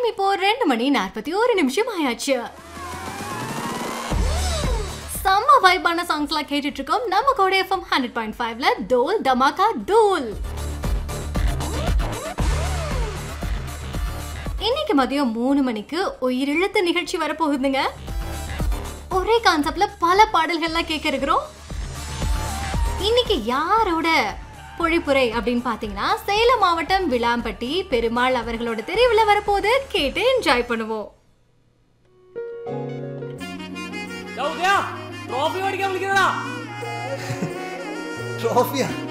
நேரம் இப்போ ரெண்டு மணி நாற்பத்தி ஒரு நிமிஷம் ஆயாச்சு செம்ம வைபான சாங்ஸ்லாம் கேட்டுட்டு இருக்கோம் நம்ம கூட எஃப்எம் ஹண்ட்ரட் பாயிண்ட் ஃபைவ்ல டோல் டமாக்கா டோல் இன்னைக்கு மதியம் மூணு மணிக்கு உயிரிழத்த நிகழ்ச்சி வரப்போகுதுங்க ஒரே கான்செப்ட்ல பல பாடல்கள்லாம் கேட்க இருக்கிறோம் இன்னைக்கு யாரோட பொழிப்புரை அப்படின்னு பார்த்தீங்கன்னா சேலம் மாவட்டம் விளாம்பட்டி பெருமாள் அவர்களோட தெருவில் வரப்போது கேட்டு என்ஜாய் பண்ணுவோம் ട്രോഫി മേടിക്കാൻ വിളിക്കുന്നതാ ട്രോഫിയാ